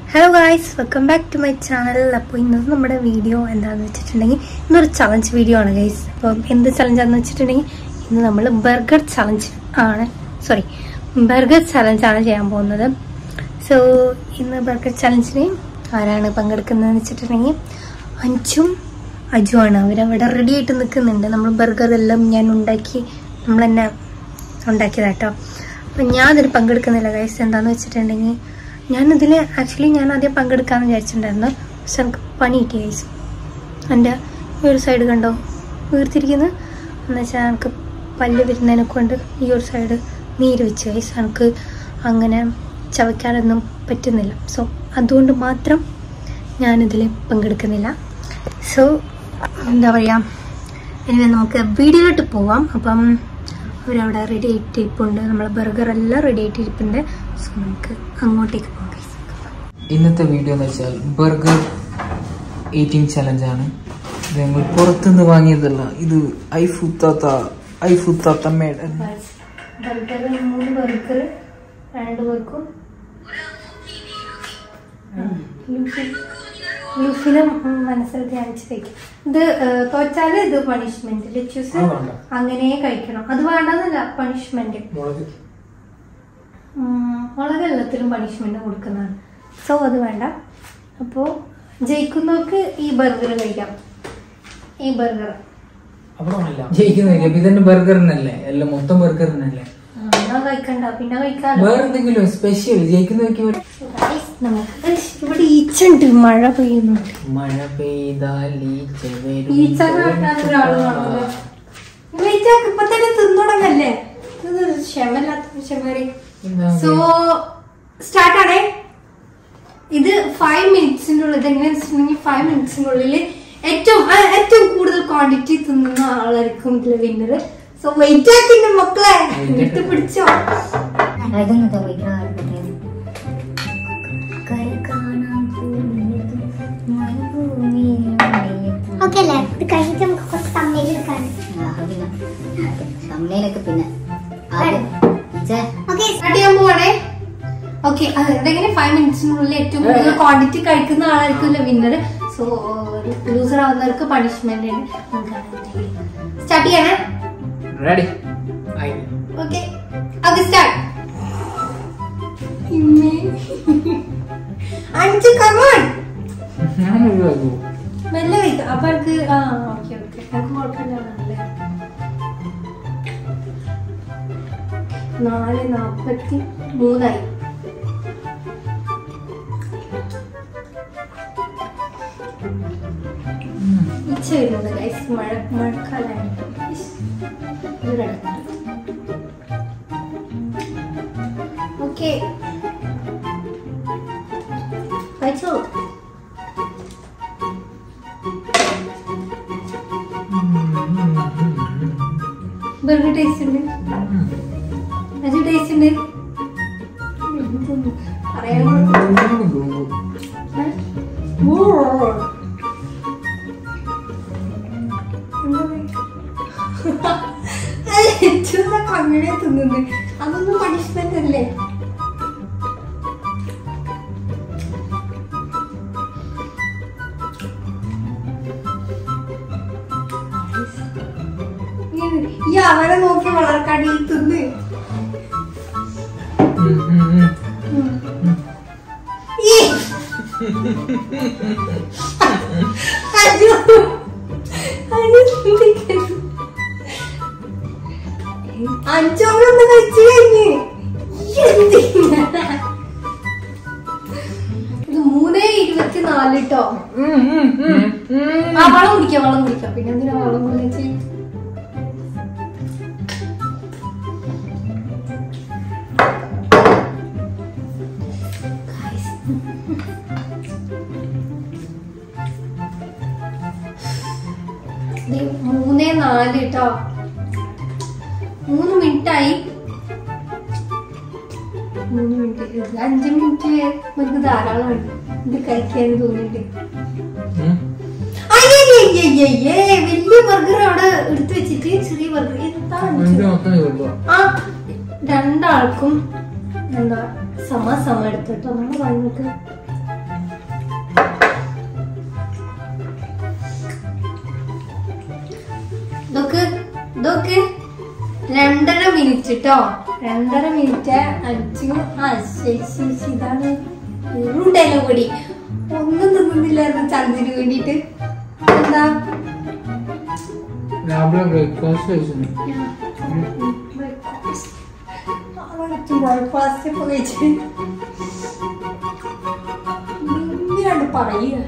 Hello guys welcome back to my channel അപ്പോൾ ഇന്നത്തെ നമ്മുടെ വീഡിയോ എന്താണെന്ന് വെച്ചിട്ടുണ്ടെങ്കിൽ ഇന്നൊരു ചലഞ്ച് വീഡിയോ ആണ് ഗൈസ് അപ്പം എന്ത് ചലഞ്ചാണെന്ന് വെച്ചിട്ടുണ്ടെങ്കിൽ ഇന്ന് നമ്മൾ ബർഗർ ചലഞ്ച് ആണ് സോറി ബർഗർ ചലഞ്ച് ആണ് ചെയ്യാൻ പോകുന്നത് സോ ഇന്ന് ബർഗർ ചലഞ്ചിന് ആരാണ് പങ്കെടുക്കുന്നതെന്ന് വെച്ചിട്ടുണ്ടെങ്കിൽ അഞ്ചും അജുവാണ് അവരവിടെ റെഡി ആയിട്ട് നിൽക്കുന്നുണ്ട് നമ്മൾ ബർഗർ എല്ലാം ഞാൻ ഉണ്ടാക്കി നമ്മൾ തന്നെ ഉണ്ടാക്കിയതാട്ടോ അപ്പം ഞാൻ അതിൽ പങ്കെടുക്കുന്നില്ല ഗൈസ് എന്താണെന്ന് വെച്ചിട്ടുണ്ടെങ്കിൽ ഞാനിതിൽ ആക്ച്വലി ഞാൻ ആദ്യം പങ്കെടുക്കാമെന്ന് വിചാരിച്ചിട്ടുണ്ടായിരുന്നു പക്ഷെ എനിക്ക് പണി കിട്ടി ഗൈസ് എൻ്റെ ഈ ഒരു സൈഡ് കണ്ടോ വീർത്തിരിക്കുന്നത് എന്ന് വെച്ചാൽ എനിക്ക് പല്ല് വരുന്നതിനെ കൊണ്ട് ഈ ഒരു സൈഡ് നീര് വെച്ച് ഗൈസ് എനിക്ക് അങ്ങനെ ചവയ്ക്കാനൊന്നും പറ്റുന്നില്ല സോ അതുകൊണ്ട് മാത്രം ഞാനിതിൽ പങ്കെടുക്കുന്നില്ല സോ എന്താ പറയുക ഇനി നമുക്ക് വീഡിയോയിലോട്ട് പോവാം അപ്പം അവരവിടെ റെഡി ആയിട്ട് ഇരിപ്പുണ്ട് നമ്മളെ ബർഗർ എല്ലാം റെഡി ആയിട്ട് ഇരിപ്പുണ്ട് സോ നമുക്ക് അങ്ങോട്ടേക്ക് പോകാം guys. ഇന്നത്തെ വീഡിയോ എന്ന് വെച്ചാൽ ബർഗർ ഈറ്റിംഗ് ചലഞ്ചാണ് ഇത് ഞങ്ങൾ പുറത്തുനിന്ന് വാങ്ങിയതല്ല ഇത് ഐഫുത്താത്ത ഐഫുത്താത്ത മേഡൻ ബർഗർ മൂന്ന് ബർഗർ രണ്ട് പേർക്കും ലൂഫിനും മനസ്സിൽ ധ്യാനിച്ച് കഴിക്കും ഇത് ഏഹ്, തോറ്റാല് ഇത് പണിഷ്മെന്റ് ലെച്ചൂസ് അത് വേണ്ട. അങ്ങനെ കഴിക്കണം അത് വേണ്ടെന്നല്ല പണിഷ്മെന്റ് മുളക് എല്ലാത്തിലും പണിഷ്മെന്റ് കൊടുക്കുന്നതാണ് സോ അത് വേണ്ട അപ്പോൾ ജയിക്കുന്നവർക്ക് ഈ ബർഗർ കഴിക്കാം ഈ ബർഗർ ജയിക്കുന്നില്ല അപ്പൊ ഇതന്നെ ബർഗറിനല്ലേ എല്ലാം മൊത്തം ബർഗറിനല്ലേ എന്നാ കഴിക്കണ്ട പിന്നെ കഴിക്കാലോ വേറെ എന്തെങ്കിലും സ്പെഷ്യൽ ജയിക്കുന്നവർക്ക് ഒരു Guys, നമുക്ക് ഇവിടെ ഈച്ചുണ്ട് മഴ പെയ്യുന്നുണ്ട് മഴ പെയ്താൽ ഈച്ച വരും. ഈച്ച കാട്ടാൻ ഒരാള് കാണുമല്ലോ. ഈച്ചക്ക് ഇപ്പൊ തന്നെ തിന്നുടങ്ങല്ലേ ഇത് ക്ഷമല്ലാത്ത ക്ഷമറി എന്താ സോ സ്റ്റാർട്ട് ആണേ ഇത് ഫൈവ് മിനിറ്റ്സിന്റെ ഉള്ളിൽ എങ്ങനെയാണെന്ന് വെച്ചിട്ടുണ്ടെങ്കിൽ ഫൈവ് മിനിറ്റ്സിന്റെ ഉള്ളിൽ ഏറ്റവും ആ, ഏറ്റവും കൂടുതൽ ക്വാണ്ടിറ്റി തിന്നുന്ന ആളായിരിക്കും ഇതിലെ വിന്നർ സോ വെയിറ്റ് ആക്കിന്റെ മക്കളെ എടുത്ത് പിടിച്ചോ ഓക്കെ അല്ലേ ഇത് കഴിഞ്ഞിട്ട് നമുക്ക് കുറച്ച് തമ്മയിൽ എടുക്കാൻ തമ്മയിലൊക്കെ പിന്നെ ആദ്യം ചേ ഓക്കെ സ്റ്റാർട്ട് ചെയ്യാൻ പോവാണേ ഓക്കെ അതെങ്ങനെ ഫൈവ് മിനിറ്റ്സിനുള്ളിൽ ഏറ്റവും കൂടുതൽ ക്വാണ്ടിറ്റി കഴിക്കുന്ന ആളായിരിക്കും വിന്നർ സോ ലൂസർ ആവുന്നവർക്ക് പണിഷ്മെന്റ് ഉണ്ട് സ്റ്റാർട്ട് ചെയ്യണേ റെഡി ആയി ഓക്കെ ഓക്കെ സ്റ്റാർട്ട് അഞ്ച് കമോൺ ഞാൻ ഒഴിവാക്കൂ മെല്ലെ കഴിക്കാം അപ്പൊ എനിക്ക് ആ ഓക്കെ ഓക്കെ എനിക്ക് കുഴപ്പമില്ലാന്നല്ലേ നാല് നാപ്പത്തി മൂന്നായി ഉച്ച വരുന്നത് ഗൈസ് മഴ മഴക്കാലാണ് ഓക്കെ കഴിച്ചോ ബർഗർ ടേസ്റ്റ് ഉണ്ട് അജു ടേസ്റ്റ് ഉണ്ട് പറയാൻ അങ്ങനെ തിന്നുന്നു അതൊന്നും പണിഷ്മെന്റ് അല്ലേ ഈ അവനെ നോക്കി വളർക്കാണ്ട് ഈ തിന്ന് ഈ അയ്യോ അയ്യോ ചിന്തിക്കുന്നു. അഞ്ചോളൊന്ന് കഴിച്ചു കഴിഞ്ഞ് എന്തിനാ? ഇത് മൂന്നേ ഇരുപത്തിനാല് ട്ടോ ആ വളം കുടിക്കാം വളം കുടിക്കാം പിന്നെ എന്തിനാ വളം കുടിച്ച് ദേ മൂന്നേ നാല് കേട്ടോ മൂന്ന് മിനിറ്റ് ആയി മൂന്ന് മിനിറ്റ് ഇത് അഞ്ച് മിനിറ്റ് നമുക്ക് ധാരാളം ഉണ്ട് ഇത് കഴിക്കാൻ തോന്നിയിട്ട് അയ്യയ്യയ്യയ്യേ, വലിയ ബർഗർ അവിടെ എടുത്തു വെച്ചിട്ട് ചെറിയ ബർഗർ എന്താ ആ രണ്ടാൾക്കും എന്താ സമ സമ എടുത്തിട്ടോ നമ്മൾ വന്നിട്ട് മിനിറ്റ് കേട്ടോ രണ്ടര മിനിറ്റ് അഞ്ചു ആ ശരി ശരി ശരി, ഇതാണ് ഉണ്ടല്ലോ കൂടി ഒന്നും തിന്നുന്നില്ലായിരുന്നു ചലഞ്ചിന് വേണ്ടിട്ട് എന്താ രാവിലെ ബ്രേക്ക്ഫാസ്റ്റ് കഴിച്ചു ബ്രേക്ക്ഫാസ്റ്റ് ഒക്കെ കഴിച്ച് എന്തിനാണ് പറയുക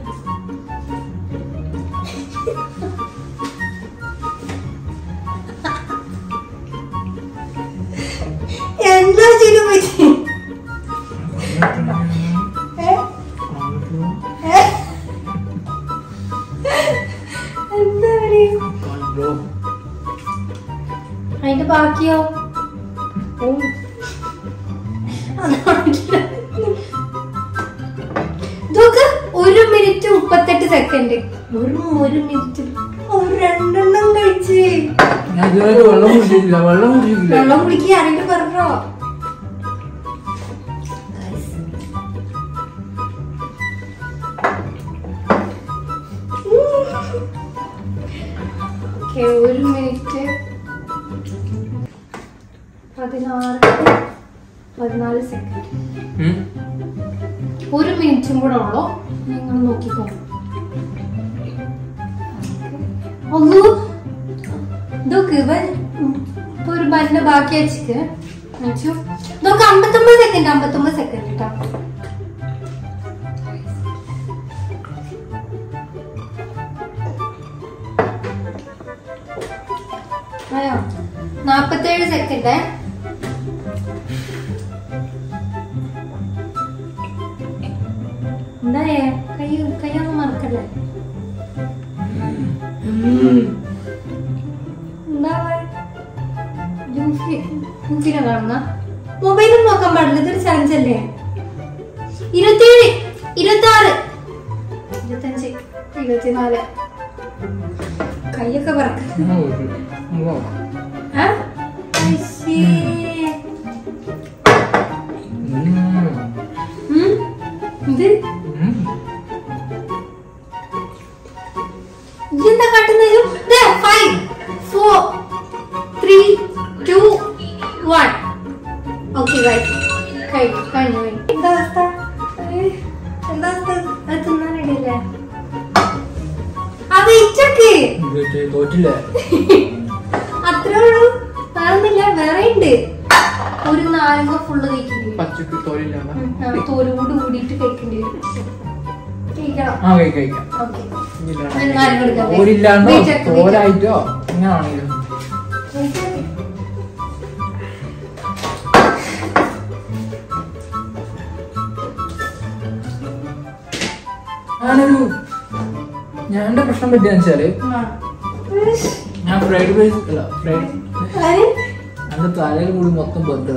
എന്താ ചെയ്തു പറ്റി ഏ? ഏ? എന്താ പറയുക അതിന്റെ ബാക്കിയോ ഓ. ഇതൊക്കെ ഒരു മിനിറ്റ് മുപ്പത്തെട്ട് സെക്കൻഡ് വെറും ഒരു മിനിറ്റ് ഒരു രണ്ടെണ്ണം കഴിച്ച് ഞാൻ ഇതുവരെ വെള്ളം കുടിച്ചിട്ടില്ല വെള്ളം കുടിച്ചിട്ടില്ല വെള്ളം കുടിക്കുക ആരെങ്കിലും പറഞ്ഞോ ഓക്കെ ഒരു മിനിറ്റ് പതിനാറ് പതിനാല് സെക്കൻഡ് ഉം. ഒരു മിനിറ്റും കൂടെ ഉള്ളോ നിങ്ങൾ നോക്കിക്കോ ഒന്ന് ഇതൊക്കെ ഇവൻ ഇപ്പൊ ഒരു മരുന്ന് ബാക്കി വെച്ചിട്ട് വെച്ചു ഇതൊക്കെ അമ്പത്തൊമ്പത് സെക്കൻഡ് അമ്പത്തൊമ്പത് സെക്കൻഡ് കേട്ടോ അയ്യോ നാപ്പത്തേഴ് സെക്കൻഡ് എന്തായേ കൈ കൈയൊന്നും മറക്കല്ലേ എന്താ ജൂഫിനെ കാണുന്ന മൊബൈലും നോക്കാൻ പാടില്ല ഇതൊരു ചലഞ്ച് അല്ലേ ഇരുപത്തിയേഴ് ഇരുപത്തി ആറ് ഇരുപത്തഞ്ച് ഇരുപത്തിനാല് കൈയൊക്കെ പറക്ക ഞാൻ കുടിച്ചില്ല. നമുക്ക് നോക്കാം. ആ? അയ്യേ. ഉം. ഉം? ഇത് ഉം. ഇതെന്താ കാട്ടുന്നത് five four three two one okay കഴിഞ്ഞു കഴിഞ്ഞു എന്താ അവസ്ഥ ഏ, എന്താ അവസ്ഥ അത് തിന്നാനിടയില്ലേ അത് ഇച്ചക്ക് ഇത് തോറ്റില്ല അത്രേ ഉള്ളൂ വേറൊന്നില്ല വേറെ ഉണ്ട് ഒരു നാരങ്ങ ഫുള്ള് കഴിക്കേണ്ടി വരും പച്ചക്ക് തോലില്ല ഉം, ആ, തോലോട് കൂടിയിട്ട് കഴിക്കേണ്ടി വരും കഴിക്കണം ആ കഴിക്കാം കഴിക്കാം ഓക്കെ ഇല്ലാണ്ട് നാരങ്ങ എടുക്കണ്ടേ? തോലില്ലാണ്ടോ വെയിറ്റ് ആക്ക്, വെയിറ്റ് തോലായിട്ടോ ഇങ്ങനാണെങ്കിലും ഞാനൊരു ഞാൻ എന്റെ പ്രശ്നം പറ്റിയെന്ന് വെച്ചാല് ഞാൻ ഫ്രൈഡ് റൈസ് അല്ല ഫ്രൈഡ് എന്റെ തലയിൽ കൂടി മൊത്തം ബർഗർ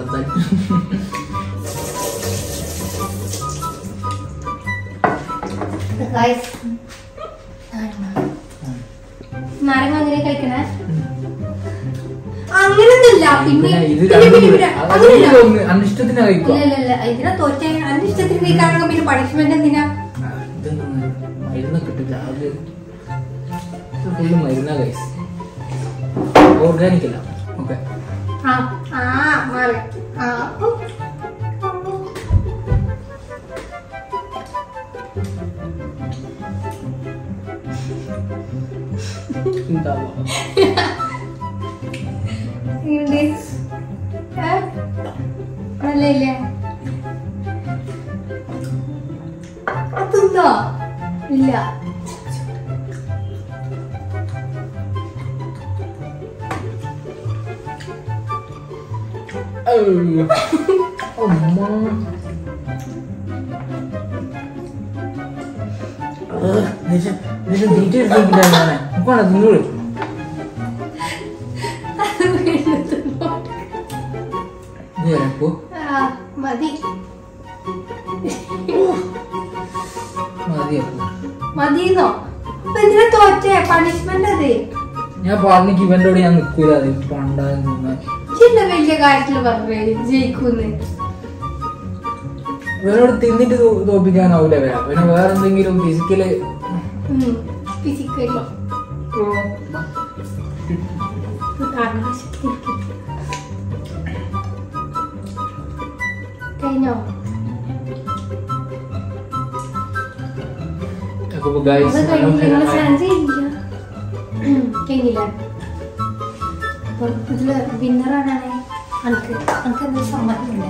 നാരങ്ങ അങ്ങനെ കഴിക്കണേ അങ്ങനൊന്നുമില്ല പിന്നെ ഇത് പിന്നെ രണ്ടും പിന്നെ കൂടി പിന്നെ അത് അങ്ങനെയല്ല. ഒന്ന് അനിഷ്ടത്തിന് കഴിക്കുക ഇല്ല ഇല്ല ഇല്ല ഇതിനെ തോറ്റ അന്റെ ഇഷ്ടത്തിന് കഴിക്കാണെങ്കിൽ പിന്നെ പണിഷ്മെന്റ് എന്തിനാ ഇതൊന്നും മരുന്ന് കിട്ടില്ല അത് ഫുള്ള് മരുന്നാ കൈസ് ഓർഗാനിക് അല്ല ഓക്കെ ആ ആ മാറി ആ ഉം. ഇങ്ങണ്ട്. ഏ? നല്ലയില്ലേ അതുണ്ടോ ഇല്ല അമ്മ ഡീറ്റെയിൽസ് നോക്കിട്ടാ ഞാനെ നോക്കണ നിന്നോളൂ നീ വരപ്പോ ആ, മതി മതിയാക്കും മതിന്നോ അപ്പൊ എന്തിനാ തോറ്റേ പണിഷ്മെന്റ് അത് ഞാൻ പറഞ്ഞിക്ക് ഇവന്റോട് ഞാൻ നിക്കൂല അത് പണ്ടാന്ന് നിന്നാ ചിന്ന വലിയ കാര്യത്തില് പറഞ്ഞേ ജയിക്കൂന്ന് ഇവനോട് തിന്നിട്ട് തോ- തോപ്പിക്കാനാവൂല വരാം പിന്നെ വേറെ എന്തെങ്കിലും ഫിസിക്കല് ഫിസിക്കലി കഴിഞ്ഞോ അപ്പൊ ഗൈസ് അത് കഴിഞ്ഞില്ല നിങ്ങൾ ചലഞ്ച് ചെയ്യില്ല കഴിഞ്ഞില്ല അപ്പൊ ഇതില് വിന്നറാണേ അനക്ക് അനക്ക് എന്തൊരു സമ്മതമില്ല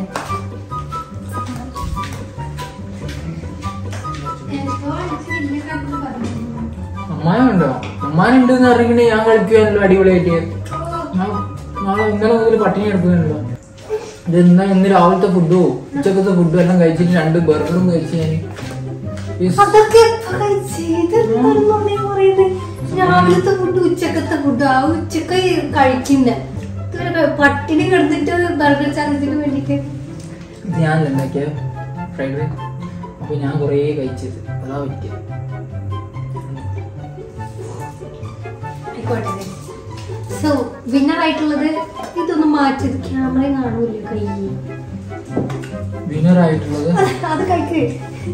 അമ്മായ ഉണ്ടോ അമ്മാനുണ്ട് എന്ന് അറിയിക്കണേ ഞാൻ കളിക്കുവാനല്ലോ അടിപൊളിയായിട്ട് ഞാൻ നാളെ ഇന്നലെ മുതൽ പട്ടിണി എടുക്കുന്നുണ്ടോ ഇത് ഇന്നാ ഇന്ന് രാവിലത്തെ ഫുഡോ ഉച്ചക്കത്തെ ഫുഡും എല്ലാം കഴിച്ചിട്ട് രണ്ട് ബർഗറും കഴിച്ച് ഞാൻ ഈ സ് അതൊക്കെ ഇപ്പൊ കഴിച്ചത് പറഞ്ഞോണ്ടേ പറയുന്നത് രാവിലത്തെ ഫുഡ് ഉച്ചക്കത്തെ ഫുഡ് ആ ഉച്ചക്ക് കഴിക്കുന്ന ഇതുവരെ പട്ടിണി കിടന്നിട്ട് ബർഗർ ചലഞ്ചിന് വേണ്ടിട്ട് ഞാൻ ഉണ്ടാക്കിയ ഫ്രൈഡ് റൈസ് അപ്പൊ ഞാൻ കുറേ കഴിച്ചത് അതാ പറ്റിയത് ആയിക്കോട്ടെ സോ വിന്നർ ആയിട്ടുള്ളത് ഇതൊന്ന് മാറ്റിയത് ക്യാമറ കാണൂല കൈ വിന്നർ ആയിട്ടുള്ളത് അത് കഴിക്ക്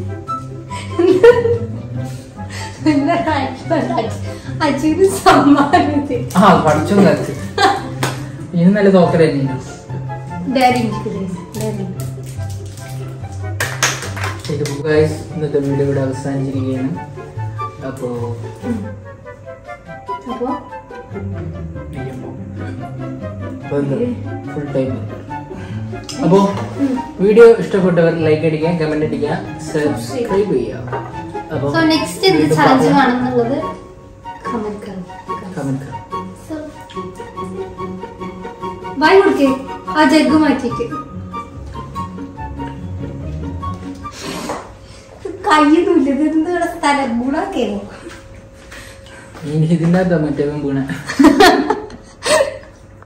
വിന്നർ ആയിട്ടുള്ളത് അജിന് സമ്മാനത് ആ പഠിച്ചോ നേരത്തെ ഇനി നല്ല തോക്കൽ തന്നെയാണ് ഡയറി മിൽക്ക് ഡയറി ഇത് ഗൈസ് ഇന്നത്തെ വീഡിയോ ഇവിടെ അവസാനിച്ചിരിക്കുകയാണ് അപ്പോ അപ്പൊ ഫുൾ ടൈം അപ്പോ വീഡിയോ ഇഷ്ടപ്പെട്ടവർ ലൈക്ക് അടിക്കുക കമന്റ് അടിക്കുക സബ്സ്ക്രൈബ് ചെയ്യുക അപ്പോ സോ നെക്സ്റ്റ് എന്ത് ചലഞ്ച് കാണുന്നുള്ളത് കമന്റ് കമന്റ് ബൈ കൊടുക്കേ ആ ജഗ് മാറ്റിട്ട് കയ്യൊന്നുമില്ല ഇത് എന്താണ് സ്ഥലം ഗുണാക്കേനോ ഇതിൻ്റെ അകത്താ മറ്റേ വീണ